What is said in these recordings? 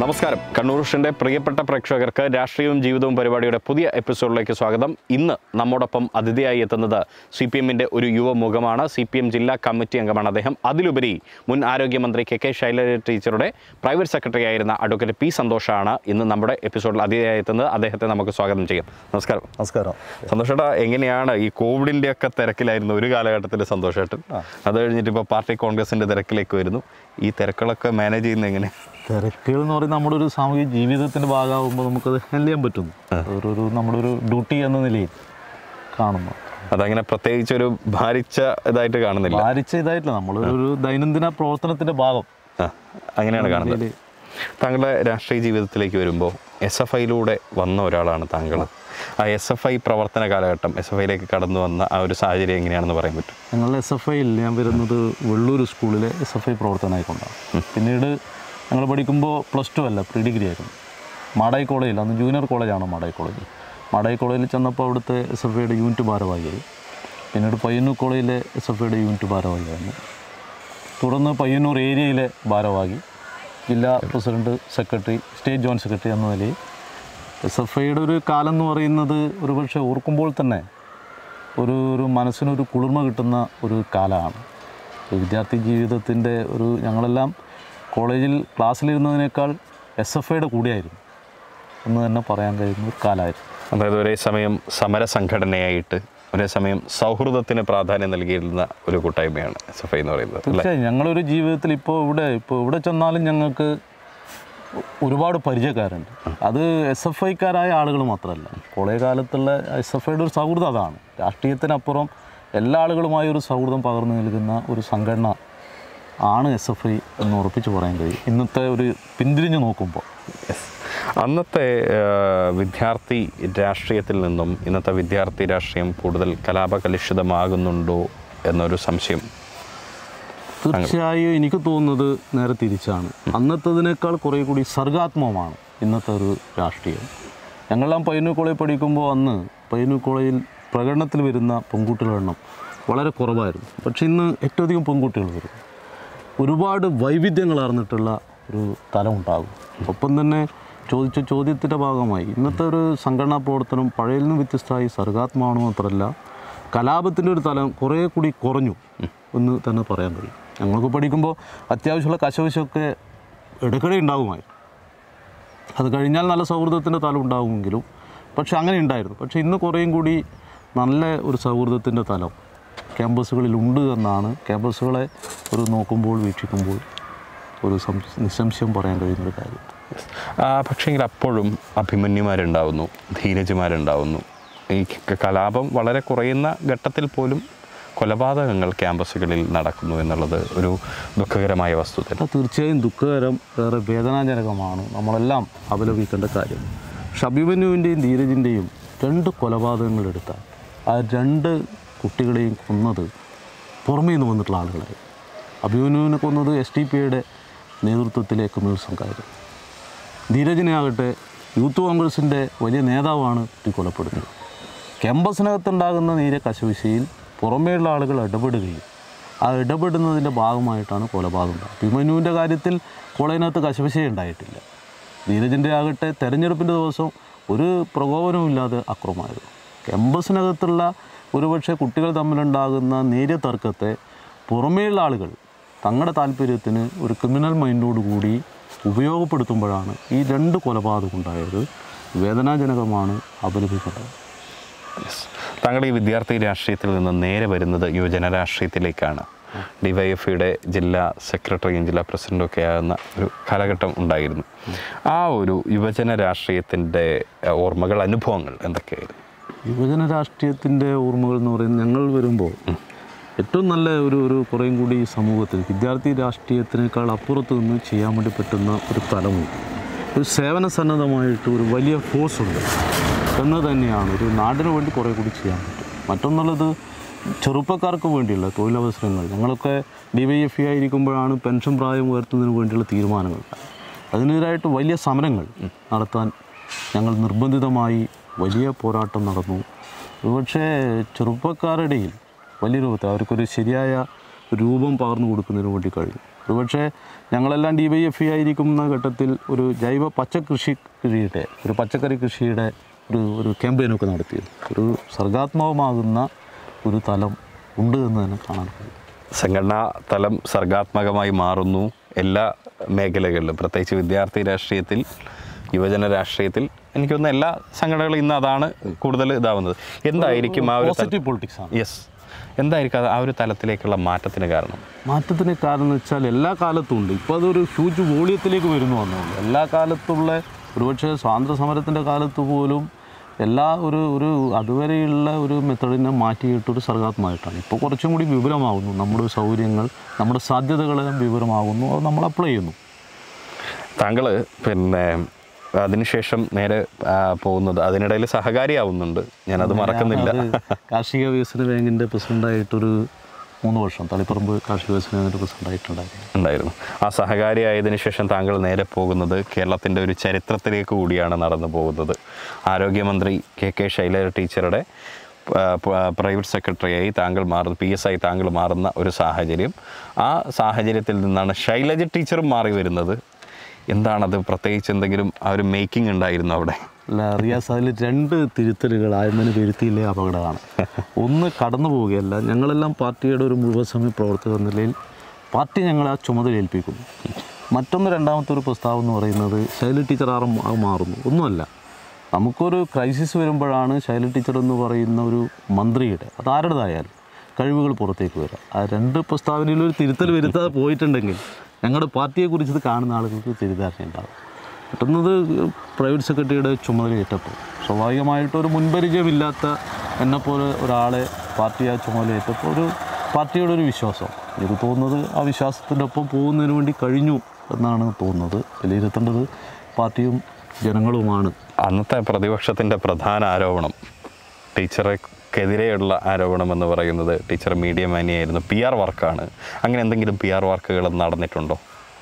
നമസ്കാരം കണ്ണൂർ വിഷൻ്റെ പ്രിയപ്പെട്ട പ്രേക്ഷകർക്ക് രാഷ്ട്രീയവും ജീവിതവും പരിപാടിയുടെ പുതിയ എപ്പിസോഡിലേക്ക് സ്വാഗതം ഇന്ന് നമ്മോടൊപ്പം അതിഥിയായി എത്തുന്നത് സി പി എമ്മിൻ്റെ ഒരു യുവമുഖമാണ് സി പി എം ജില്ലാ കമ്മിറ്റി അംഗമാണ് അദ്ദേഹം അതിലുപരി മുൻ ആരോഗ്യമന്ത്രി കെ കെ ശൈലജ ടീച്ചറുടെ പ്രൈവറ്റ് സെക്രട്ടറി ആയിരുന്ന അഡ്വക്കേറ്റ് പി സന്തോഷാണ് ഇന്ന് നമ്മുടെ എപ്പിസോഡിൽ അതിഥിയായി എത്തുന്നത് അദ്ദേഹത്തെ നമുക്ക് സ്വാഗതം ചെയ്യാം നമസ്കാരം നമസ്കാരം സന്തോഷേട്ടാ എങ്ങനെയാണ് ഈ കോവിഡിൻ്റെ ഒക്കെ തിരക്കിലായിരുന്നു ഒരു കാലഘട്ടത്തിൽ സന്തോഷേട്ടൻ അത് കഴിഞ്ഞിട്ട് ഇപ്പോൾ പാർട്ടി കോൺഗ്രസിൻ്റെ തിരക്കിലേക്ക് വരുന്നു ഈ തിരക്കുകളൊക്കെ മാനേജ് ചെയ്യുന്നത് എങ്ങനെ തിരക്കുകൾ എന്ന് പറയുന്നത് നമ്മുടെ ഒരു സാമൂഹിക ജീവിതത്തിൻ്റെ ഭാഗമാകുമ്പോൾ നമുക്കത് ഹാൻഡിൽ ചെയ്യാൻ പറ്റുന്നു ഒരു ഒരു നമ്മുടെ ഒരു ഡ്യൂട്ടി എന്ന നിലയിൽ കാണുന്നു അതങ്ങനെ പ്രത്യേകിച്ച് ഒരു ഭാരിച്ച ഇതായിട്ട് കാണുന്നില്ല ഭാരിച്ച ഇതായിട്ടില്ല നമ്മളൊരു ഒരു ദൈനംദിന പ്രവർത്തനത്തിൻ്റെ ഭാഗം ആ, അങ്ങനെയാണ് കാണുന്നത് ഇതില് താങ്കളുടെ രാഷ്ട്രീയ ജീവിതത്തിലേക്ക് വരുമ്പോൾ എസ് എഫ് ഐയിലൂടെ വന്ന ഒരാളാണ് താങ്കൾ ആ എസ് എഫ് ഐ പ്രവർത്തന കാലഘട്ടം എസ് എഫ് ഐയിലേക്ക് കടന്നു വന്ന ആ ഒരു സാഹചര്യം എങ്ങനെയാണെന്ന് പറയാൻ പറ്റും ഞങ്ങൾ എസ് എഫ് ഐയിൽ ഞാൻ വരുന്നത് വെള്ളൂർ സ്കൂളിലെ എസ് എഫ് ഐ പ്രവർത്തനമായിക്കൊണ്ടാണ് പിന്നീട് ഞങ്ങൾ പഠിക്കുമ്പോൾ പ്ലസ് ടു അല്ല പ്രീ ഡിഗ്രി ആയിരുന്നു മാടായി കോളേജിൽ അന്ന് ജൂനിയർ കോളേജാണ് മാടായി കോളേജ് മാടായി കോളേജിൽ ചെന്നപ്പോൾ അവിടുത്തെ എസ് എഫ് ഐയുടെ യൂണിറ്റ് ഭാരവാഹിയായി പിന്നീട് പയ്യന്നൂർ കോളേജിലെ എസ് എഫ് ഐയുടെ യൂണിറ്റ് ഭാരവാഹിയായിരുന്നു തുടർന്ന് പയ്യന്നൂർ ഏരിയയിലെ ഭാരവാഹി ജില്ലാ president secretary state joint secretary എന്ന നിലയിൽ എസ് എഫ് ഐയുടെ ഒരു കാലം എന്ന് പറയുന്നത് ഒരുപക്ഷെ ഓർക്കുമ്പോൾ തന്നെ ഒരു ഒരു മനസ്സിനൊരു കുളിർമ കിട്ടുന്ന ഒരു കാലമാണ് ഒരു വിദ്യാർത്ഥി ജീവിതത്തിൻ്റെ ഒരു ഞങ്ങളെല്ലാം കോളേജിൽ ക്ലാസ്സിലിരുന്നതിനേക്കാൾ എസ് എഫ് ഐയുടെ കൂടെയായിരുന്നു എന്ന് തന്നെ പറയാൻ കഴിയുന്ന ഒരു കാലമായിരുന്നു അതായത് ഒരേ സമയം സമര സംഘടനയായിട്ട് ഒരേ സമയം സൗഹൃദത്തിന് പ്രാധാന്യം നൽകിയിരുന്ന ഒരു കൂട്ടായ്മയാണ് എസ് എഫ് ഐ എന്ന് പറയുന്നത് അല്ലേ തീർച്ചയായും ഞങ്ങളൊരു ജീവിതത്തിൽ ഇപ്പോൾ ഇവിടെ ഇപ്പോൾ ഇവിടെ ചെന്നാലും ഞങ്ങൾക്ക് ഒരുപാട് പരിചയക്കാരുണ്ട് അത് എസ് എഫ് ഐക്കാരായ ആളുകൾ മാത്രമല്ല കോളേജ് കാലത്തുള്ള എസ് എഫ് ഐയുടെ ഒരു സൗഹൃദം അതാണ് രാഷ്ട്രീയത്തിനപ്പുറം എല്ലാ ആളുകളുമായി ഒരു സൗഹൃദം പകർന്നു നൽകുന്ന ഒരു സംഘടന ആണ് എസ് എഫ് ഐ എന്ന് ഉറപ്പിച്ച് പറയാൻ കഴിയും ഇന്നത്തെ ഒരു പിന്തിരിഞ്ഞ് നോക്കുമ്പോൾ Yes. അന്നത്തെ ആ, വിദ്യാർത്ഥി രാഷ്ട്രീയത്തിൽ നിന്നും ഇന്നത്തെ വിദ്യാർത്ഥി രാഷ്ട്രീയം കൂടുതൽ കലാപകലുഷിതമാകുന്നുണ്ടോ എന്നൊരു സംശയം തീർച്ചയായും എനിക്ക് തോന്നുന്നത് നേരെ തിരിച്ചാണ് അന്നത്തതിനേക്കാൾ കുറേ കൂടി സർഗാത്മകമാണ് ഇന്നത്തെ ഒരു രാഷ്ട്രീയം ഞങ്ങളെല്ലാം പയ്യന്നൂർ കോളേജ് പഠിക്കുമ്പോൾ അന്ന് പയ്യന്നൂർ കോളേജിൽ പ്രകടനത്തിൽ വരുന്ന പെൺകുട്ടികളുടെ എണ്ണം വളരെ കുറവായിരുന്നു പക്ഷേ ഇന്ന് ഏറ്റവും അധികം പെൺകുട്ടികൾ വരും ഒരുപാട് വൈവിധ്യങ്ങളാർന്നിട്ടുള്ള ഒരു തലം ഉണ്ടാകും ഒപ്പം തന്നെ ചോദിച്ച ചോദ്യത്തിൻ്റെ ഭാഗമായി ഇന്നത്തെ ഒരു സംഘടനാ പ്രവർത്തനം പഴയതിൽ നിന്ന് വ്യത്യസ്തമായി സർഗാത്മകമാണെന്ന് മാത്രമല്ല കലാപത്തിൻ്റെ ഒരു തലം കുറേ കൂടി കുറഞ്ഞു എന്ന് തന്നെ പറയാൻ കഴിയും ഞങ്ങൾക്ക് പഠിക്കുമ്പോൾ അത്യാവശ്യമുള്ള കശവശമൊക്കെ ഇടയ്ക്കിടെ ഉണ്ടാകുമായിരുന്നു അത് കഴിഞ്ഞാൽ നല്ല സൗഹൃദത്തിൻ്റെ തലം ഉണ്ടാകുമെങ്കിലും പക്ഷെ അങ്ങനെ ഉണ്ടായിരുന്നു പക്ഷേ ഇന്ന് കുറേയും കൂടി നല്ല ഒരു സൗഹൃദത്തിൻ്റെ തലം ക്യാമ്പസുകളിൽ ഉണ്ട് എന്നാണ് ക്യാമ്പസുകളെ ഒരു നോക്കുമ്പോൾ വീക്ഷിക്കുമ്പോൾ ഒരു സം- നിസ്സംശയം പറയാൻ കഴിയുന്നൊരു കാര്യം ആ, പക്ഷേങ്കിൽ അപ്പോഴും അഭിമന്യുമാരുണ്ടാവുന്നു ധീരജുമാരുണ്ടാവുന്നു ഈ ക- കലാപം വളരെ കുറയുന്ന ഘട്ടത്തിൽ പോലും കൊലപാതകങ്ങൾ ക്യാമ്പസുകളിൽ നടക്കുന്നു എന്നുള്ളത് ഒരു ദുഃഖകരമായ വസ്തുത അത് തീർച്ചയായും ദുഃഖകരം ഏറെ വേദനാജനകമാണ് നമ്മളെല്ലാം അപലപിക്കേണ്ട കാര്യം ഷബീബനുവിൻ്റെയും ധീരജിൻ്റെയും രണ്ട് കൊലപാതകങ്ങൾ എടുത്താൽ ആ രണ്ട് കുട്ടികളെയും കൊന്നത് പുറമേ നിന്ന് വന്നിട്ടുള്ള ആളുകളായി അഭിമന്യുവിനെ കൊന്നത് എസ് ടി പി ഐയുടെ നേതൃത്വത്തിലെ കമ്മ്യൂണിസ്റ്റ് സംഘമായിരുന്നു ധീരജിനെ ആകട്ടെ യൂത്ത് കോൺഗ്രസിൻ്റെ വലിയ നേതാവാണ് ഈ കൊലപ്പെടുന്നത് ക്യാമ്പസിനകത്തുണ്ടാകുന്ന നീര കശവിശയിൽ പുറമേയുള്ള ആളുകൾ ഇടപെടുകയും ആ ഇടപെടുന്നതിൻ്റെ ഭാഗമായിട്ടാണ് കൊലപാതകം ഉണ്ടായത്. അഭിമന്യുവിൻ്റെ കാര്യത്തിൽ കോളേജിനകത്ത് കശവിശയെ ഉണ്ടായിട്ടില്ല ധീരജിൻ്റെ ആകട്ടെ തെരഞ്ഞെടുപ്പിൻ്റെ ദിവസം ഒരു പ്രകോപനവുമില്ലാതെ അക്രമമായിരുന്നു ക്യാമ്പസിനകത്തുള്ള ഒരുപക്ഷെ കുട്ടികൾ തമ്മിലുണ്ടാകുന്ന നേരിയ തർക്കത്തെ പുറമേയുള്ള ആളുകൾ തങ്ങളുടെ താല്പര്യത്തിന് ഒരു ക്രിമിനൽ മൈൻഡോട് കൂടി ഉപയോഗപ്പെടുത്തുമ്പോഴാണ് ഈ രണ്ട് കൊലപാതകം ഉണ്ടായത് വേദനാജനകമാണ് അപലപിക്കേണ്ടത് Yes. താങ്കൾ ഈ വിദ്യാർത്ഥി രാഷ്ട്രീയത്തിൽ നിന്ന് നേരെ വരുന്നത് യുവജന രാഷ്ട്രീയത്തിലേക്കാണ് ഡിവൈഎഫ്ഐയുടെ ജില്ലാ സെക്രട്ടറിയും ജില്ലാ പ്രസിഡന്റും ഒക്കെ ആകുന്ന ഒരു കാലഘട്ടം ഉണ്ടായിരുന്നു ആ ഒരു യുവജന രാഷ്ട്രീയത്തിൻ്റെ അഹ്, ഓർമ്മകൾ അനുഭവങ്ങൾ എന്തൊക്കെയായിരുന്നു യുവജന രാഷ്ട്രീയത്തിൻ്റെ ഓർമ്മകൾ എന്ന് പറയുന്നത് ഞങ്ങൾ വരുമ്പോൾ ഏറ്റവും നല്ല ഒരു ഒരു കുറേയും കൂടി സമൂഹത്തിൽ വിദ്യാർത്ഥി രാഷ്ട്രീയത്തിനേക്കാൾ അപ്പുറത്ത് നിന്ന് ചെയ്യാൻ വേണ്ടി പറ്റുന്ന ഒരു തലമുണ്ട് ഒരു സേവന സന്നദ്ധമായിട്ട് ഒരു വലിയ ഫോഴ്സ് ഉണ്ട് എന്ന് തന്നെയാണ് ഒരു നാടിന് വേണ്ടി കുറേ കൂടി ചെയ്യാൻ പറ്റും മറ്റൊന്നുള്ളത് ചെറുപ്പക്കാർക്ക് വേണ്ടിയുള്ള തൊഴിലവസരങ്ങൾ ഞങ്ങളൊക്കെ ഡി വൈ എഫ് ആയിരിക്കുമ്പോഴാണ് പെൻഷൻ പ്രായം ഉയർത്തുന്നതിന് വേണ്ടിയുള്ള തീരുമാനങ്ങൾ അതിനെതിരായിട്ട് വലിയ സമരങ്ങൾ നടത്താൻ ഞങ്ങൾ നിർബന്ധിതമായി വലിയ പോരാട്ടം നടന്നു ഒരുപക്ഷേ ചെറുപ്പക്കാരുടെ ഇടയിൽ വലിയ രൂപത്തിൽ അവർക്കൊരു ശരിയായ രൂപം പകർന്നു കൊടുക്കുന്നതിന് വേണ്ടി കഴിഞ്ഞു ഒരുപക്ഷെ ഞങ്ങളെല്ലാം ഡി വൈ എഫ് ആയിരിക്കുന്ന ഘട്ടത്തിൽ ഒരു ജൈവ പച്ചക്കൃഷി കൃഷിയുടെ ഒരു പച്ചക്കറി കൃഷിയുടെ ഒരു ഒരു ക്യാമ്പയിനൊക്കെ നടത്തിയത് ഒരു സർഗാത്മകമാകുന്ന ഒരു തലം ഉണ്ട് എന്ന് തന്നെ കാണാൻ കഴിയും സംഘടനാ തലം സർഗാത്മകമായി മാറുന്നു എല്ലാ മേഖലകളിലും പ്രത്യേകിച്ച് വിദ്യാർത്ഥി രാഷ്ട്രീയത്തിൽ യുവജന രാഷ്ട്രീയത്തിൽ എനിക്ക് തോന്നുന്നു എല്ലാ സംഘടനകളും ഇന്ന് അതാണ് കൂടുതൽ ഇതാവുന്നത് എന്തായിരിക്കും ആ ഒരു പോസിറ്റീവ് പൊളിറ്റിക്സ് ആണ് യെസ് എന്തായിരിക്കും അത് ആ ഒരു തലത്തിലേക്കുള്ള മാറ്റത്തിന് കാരണം മാറ്റത്തിന് കാരണം എന്ന് വെച്ചാൽ എല്ലാ കാലത്തും ഉണ്ട് ഇപ്പോൾ അതൊരു ഹ്യൂജ് വോളിയത്തിലേക്ക് വരുന്നു വന്നുള്ളൂ എല്ലാ കാലത്തുള്ള ഒരുപക്ഷെ സ്വാതന്ത്ര്യ സമരത്തിൻ്റെ കാലത്ത് പോലും എല്ലാ ഒരു ഒരു അതുവരെയുള്ള ഒരു മെത്തഡിനെ മാറ്റിയിട്ടൊരു സർഗാത്മകമായിട്ടാണ് ഇപ്പോൾ കുറച്ചും കൂടി വിപുലമാകുന്നു നമ്മുടെ സൗകര്യങ്ങൾ നമ്മുടെ സാധ്യതകളെല്ലാം വിവരമാകുന്നു അത് നമ്മൾ അപ്ലൈ ചെയ്യുന്നു താങ്കൾ പിന്നെ അതിനുശേഷം നേരെ ആ, പോകുന്നത് അതിനിടയിൽ സഹകാരിയാവുന്നുണ്ട് ഞാനത് മറക്കുന്നില്ല അത് കാർഷിക വികസന ബാങ്കിൻ്റെ പ്രസിഡൻ്റായിട്ടൊരു മൂന്ന് വർഷം തളിപ്പറമ്പ് കാർഷിക വികസന ബാങ്കിൻ്റെ പ്രസിഡൻ്റായിട്ടുണ്ടായിരുന്നു ഉണ്ടായിരുന്നു ആ സഹകാരിയായതിനു ശേഷം താങ്കൾ നേരെ പോകുന്നത് കേരളത്തിൻ്റെ ഒരു ചരിത്രത്തിലേക്ക് കൂടിയാണ് നടന്നു പോകുന്നത് ആരോഗ്യമന്ത്രി കെ കെ ശൈലജ ടീച്ചറുടെ ആ, പ- പ്രൈവറ്റ് സെക്രട്ടറിയായി താങ്കൾ മാറുന്ന പി എസ് ആയി താങ്കൾ മാറുന്ന ഒരു സാഹചര്യം ആ സാഹചര്യത്തിൽ നിന്നാണ് ശൈലജ ടീച്ചറും മാറി വരുന്നത് എന്താണത് പ്രത്യേകിച്ച് എന്തെങ്കിലും ആ ഒരു മേക്കിംഗ് ഉണ്ടായിരുന്നു അവിടെ അല്ല റിയാസ് അതിൽ രണ്ട് തിരുത്തലുകൾ ആദ്യം വരുത്തിയില്ലേ അപകടമാണ് ഒന്ന് കടന്നു പോവുകയല്ല ഞങ്ങളെല്ലാം പാർട്ടിയുടെ ഒരു മുഴുവൻ സമയ പ്രവർത്തകർ എന്ന നിലയിൽ പാർട്ടി ഞങ്ങളെ ആ ചുമതല ഏൽപ്പിക്കുന്നു മറ്റൊന്ന് രണ്ടാമത്തെ ഒരു പ്രസ്താവം എന്ന് പറയുന്നത് ശൈല ടീച്ചർ ആറ് മാ- മാറുന്നു ഒന്നുമല്ല നമുക്കൊരു ക്രൈസിസ് വരുമ്പോഴാണ് ശൈല ടീച്ചർ എന്ന് പറയുന്ന ഒരു മന്ത്രിയുടെ അത് ആരുടേതായാലും കഴിവുകൾ പുറത്തേക്ക് വരാം ആ രണ്ട് പ്രസ്താവനയിൽ ഒരു തിരുത്തൽ വരുത്താതെ പോയിട്ടുണ്ടെങ്കിൽ ഞങ്ങളുടെ പാർട്ടിയെക്കുറിച്ച് ഇത് കാണുന്ന ആളുകൾക്ക് തിരിധാരണ ഉണ്ടാകും കിട്ടുന്നത് പ്രൈവറ്റ് സെക്രട്ടറിയുടെ ചുമതല ഏറ്റപ്പോൾ സ്വാഭാവികമായിട്ട് ഒരു മുൻപരിചയമില്ലാത്ത എന്നെപ്പോലെ ഒരാളെ പാർട്ടി ആ ചുമതല ഏറ്റപ്പോൾ ഒരു പാർട്ടിയുടെ ഒരു വിശ്വാസം എനിക്ക് തോന്നുന്നത് ആ വിശ്വാസത്തിൻ്റെ ഒപ്പം പോകുന്നതിന് വേണ്ടി കഴിഞ്ഞു എന്നാണ് തോന്നുന്നത് വിലയിരുത്തേണ്ടത് പാർട്ടിയും ജനങ്ങളുമാണ് അന്നത്തെ പ്രതിപക്ഷത്തിൻ്റെ പ്രധാന ആരോപണം ടീച്ചറെക്കെതിരെയുള്ള ആരോപണം എന്ന് പറയുന്നത് ടീച്ചർ മീഡിയ മാനിയായിരുന്നു പി ആർ വർക്കാണ് അങ്ങനെ എന്തെങ്കിലും പി ആർ വർക്കുകൾ നടന്നിട്ടുണ്ടോ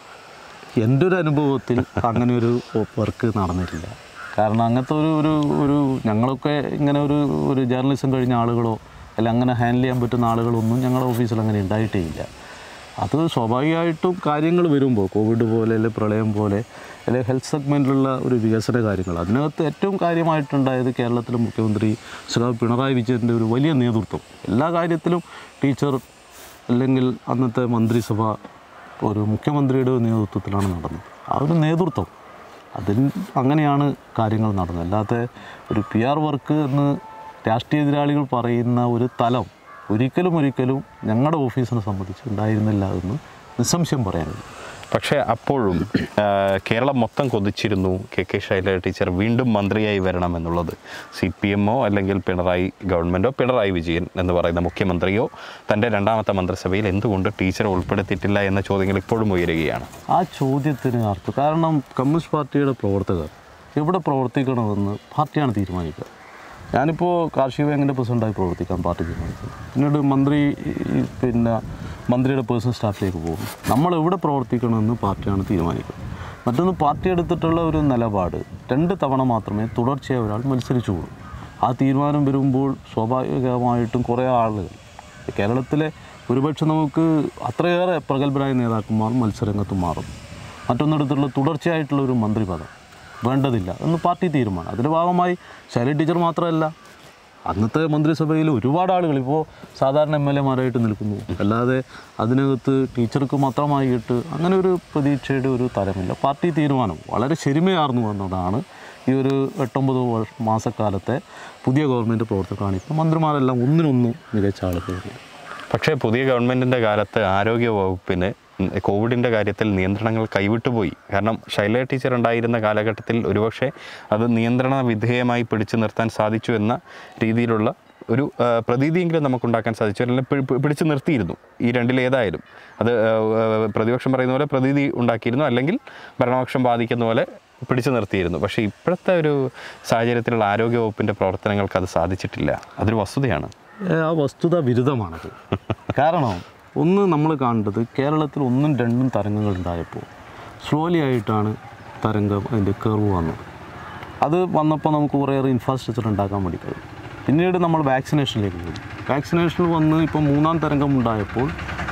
എൻ്റെ ഒരു അനുഭവത്തിൽ അങ്ങനെ ഒരു വർക്ക് നടന്നിട്ടില്ല കാരണം അങ്ങനത്തെ ഒരു ഒരു ഒരു ഞങ്ങളൊക്കെ ഇങ്ങനെ ഒരു ഒരു ജേർണലിസം കഴിഞ്ഞ ആളുകളോ അല്ല അങ്ങനെ ഹാൻഡിൽ ചെയ്യാൻ പറ്റുന്ന ആളുകളൊന്നും ഞങ്ങളുടെ ഓഫീസിൽ അങ്ങനെ ഉണ്ടായിട്ടേ ഇല്ല അത് സ്വാഭാവികമായിട്ടും കാര്യങ്ങൾ വരുമ്പോൾ കോവിഡ് പോലെ അല്ലെങ്കിൽ പ്രളയം പോലെ അല്ലെങ്കിൽ ഹെൽത്ത് സെഗ്മെൻറ്റിലുള്ള ഒരു വികസന കാര്യങ്ങൾ അതിനകത്ത് ഏറ്റവും കാര്യമായിട്ടുണ്ടായത് കേരളത്തിലെ മുഖ്യമന്ത്രി ശ്രീ പിണറായി വിജയൻ്റെ ഒരു വലിയ നേതൃത്വം എല്ലാ കാര്യത്തിലും ടീച്ചർ അല്ലെങ്കിൽ അന്നത്തെ മന്ത്രിസഭ ഒരു മുഖ്യമന്ത്രിയുടെ നേതൃത്വത്തിലാണ് നടന്നത് ആ ഒരു നേതൃത്വം അതിന് അങ്ങനെയാണ് കാര്യങ്ങൾ നടന്നത് അല്ലാതെ ഒരു പി ആർ വർക്ക് എന്ന് രാഷ്ട്രീയ എതിരാളികൾ പറയുന്ന ഒരു തലം ഒരിക്കലും ഒരിക്കലും ഞങ്ങളുടെ ഓഫീസിനെ സംബന്ധിച്ച് ഉണ്ടായിരുന്നില്ല എന്ന് നിസ്സംശയം പറയാനുള്ളൂ പക്ഷേ അപ്പോഴും ആ, കേരളം മൊത്തം കൊതിച്ചിരുന്നു കെ കെ ശൈലജ ടീച്ചർ വീണ്ടും മന്ത്രിയായി വരണമെന്നുള്ളത് സി പി എമ്മോ അല്ലെങ്കിൽ പിണറായി ഗവൺമെൻറ്റോ പിണറായി വിജയൻ എന്ന് പറയുന്ന മുഖ്യമന്ത്രിയോ തൻ്റെ രണ്ടാമത്തെ മന്ത്രിസഭയിൽ എന്തുകൊണ്ട് ടീച്ചറെ ഉൾപ്പെടുത്തിയിട്ടില്ല എന്ന ചോദ്യങ്ങൾ ഇപ്പോഴും ഉയരുകയാണ് ആ ചോദ്യത്തിന് അർത്ഥം കാരണം കമ്മ്യൂണിസ്റ്റ് പാർട്ടിയുടെ പ്രവർത്തകർ എവിടെ പ്രവർത്തിക്കണമെന്ന് പാർട്ടിയാണ് തീരുമാനിക്കുക ഞാനിപ്പോൾ കാർഷിക ബാങ്കിൻ്റെ പ്രസിഡൻ്റായി പ്രവർത്തിക്കാൻ പാർട്ടി തീരുമാനിച്ചു പിന്നീട് മന്ത്രി ഈ പിന്നെ മന്ത്രിയുടെ പേഴ്സണൽ സ്റ്റാഫിലേക്ക് പോകും നമ്മൾ എവിടെ പ്രവർത്തിക്കണമെന്ന് പാർട്ടിയാണ് തീരുമാനിക്കുന്നത് മറ്റൊന്ന് പാർട്ടി എടുത്തിട്ടുള്ള ഒരു നിലപാട് രണ്ട് തവണ മാത്രമേ തുടർച്ചയായി ഒരാൾ മത്സരിച്ചുകൂടൂ ആ തീരുമാനം വരുമ്പോൾ സ്വാഭാവികമായിട്ടും കുറേ ആളുകൾ കേരളത്തിലെ ഒരുപക്ഷെ നമുക്ക് അത്രയേറെ പ്രഗത്ഭരായ നേതാക്കന്മാർ മത്സരരംഗത്ത് മാറും മറ്റൊന്നിടത്തുള്ള തുടർച്ചയായിട്ടുള്ള ഒരു മന്ത്രിപദം വേണ്ടതില്ല എന്ന് പാർട്ടി തീരുമാനം അതിൻ്റെ ഭാഗമായി ശൈലജ ടീച്ചർ മാത്രമല്ല അന്നത്തെ മന്ത്രിസഭയിൽ ഒരുപാട് ആളുകൾ ഇപ്പോൾ സാധാരണ എം എൽ എമാരായിട്ട് നിൽക്കുന്നു അല്ലാതെ അതിനകത്ത് ടീച്ചർക്ക് മാത്രമായിട്ട് അങ്ങനെ ഒരു പ്രതീക്ഷയുടെ ഒരു തരമില്ല പാർട്ടി തീരുമാനം വളരെ ശരിമയാർന്നു എന്നതാണ് ഈ ഒരു എട്ടൊമ്പത് വർഷ മാസക്കാലത്തെ പുതിയ ഗവൺമെൻറ് പ്രവർത്തകരാണ് ഇപ്പോൾ മന്ത്രിമാരെല്ലാം ഒന്നിനൊന്നും മികച്ച ആളുകൾ പക്ഷേ പുതിയ ഗവൺമെൻറ്റിൻ്റെ കാലത്ത് ആരോഗ്യ വകുപ്പിന് കോവിഡിൻ്റെ കാര്യത്തിൽ നിയന്ത്രണങ്ങൾ കൈവിട്ടുപോയി കാരണം ശൈലജ ടീച്ചർ ഉണ്ടായിരുന്ന കാലഘട്ടത്തിൽ ഒരുപക്ഷെ അത് നിയന്ത്രണ വിധേയമായി പിടിച്ചു നിർത്താൻ സാധിച്ചു എന്ന രീതിയിലുള്ള ഒരു ആ, പ്രതീതിയെങ്കിലും നമുക്കുണ്ടാക്കാൻ സാധിച്ചു അല്ലെങ്കിൽ പി- പി- പിടിച്ചു നിർത്തിയിരുന്നു ഈ രണ്ടിലേതായാലും അത് ആ, ആ, പ്രതിപക്ഷം പറയുന്ന പോലെ പ്രതീതി ഉണ്ടാക്കിയിരുന്നു അല്ലെങ്കിൽ ഭരണപക്ഷം ബാധിക്കുന്ന പോലെ പിടിച്ചു നിർത്തിയിരുന്നു പക്ഷേ ഇപ്പോഴത്തെ ഒരു സാഹചര്യത്തിലുള്ള ആരോഗ്യ വകുപ്പിൻ്റെ പ്രവർത്തനങ്ങൾക്ക് അത് സാധിച്ചിട്ടില്ല അതൊരു വസ്തുതയാണ് ആ വസ്തുത വിരുദ്ധമാണത് കാരണം ഒന്ന് നമ്മൾ കാണേണ്ടത് കേരളത്തിൽ ഒന്നും രണ്ടും തരംഗങ്ങൾ ഉണ്ടായപ്പോൾ സ്ലോലി ആയിട്ടാണ് തരംഗം അതിൻ്റെ കർവ് വന്നത് അത് വന്നപ്പോൾ നമുക്ക് കുറേയേറെ ഇൻഫ്രാസ്ട്രക്ചർ ഉണ്ടാക്കാൻ വേണ്ടി കഴിയും പിന്നീട് നമ്മൾ വാക്സിനേഷനിലേക്ക് പോയി വാക്സിനേഷനിൽ വന്ന് ഇപ്പോൾ മൂന്നാം തരംഗം ഉണ്ടായപ്പോൾ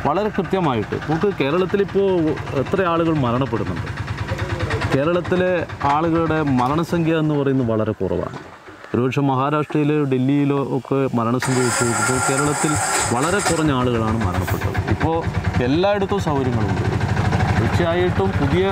വളരെ കൃത്യമായിട്ട് നമുക്ക് കേരളത്തിലിപ്പോൾ എത്ര ആളുകൾ മരണപ്പെടുന്നുണ്ട് കേരളത്തിലെ ആളുകളുടെ മരണസംഖ്യ എന്ന് പറയുന്നത് വളരെ കുറവാണ് ഒരുപക്ഷെ മഹാരാഷ്ട്രയിലോ ഡൽഹിയിലോ ഒക്കെ മരണസംഖ്യ വെച്ച് നോക്കുമ്പോൾ കേരളത്തിൽ വളരെ കുറഞ്ഞ ആളുകളാണ് മരണപ്പെട്ടത് ഇപ്പോൾ എല്ലായിടത്തും സൗകര്യങ്ങളുണ്ട് തീർച്ചയായിട്ടും പുതിയ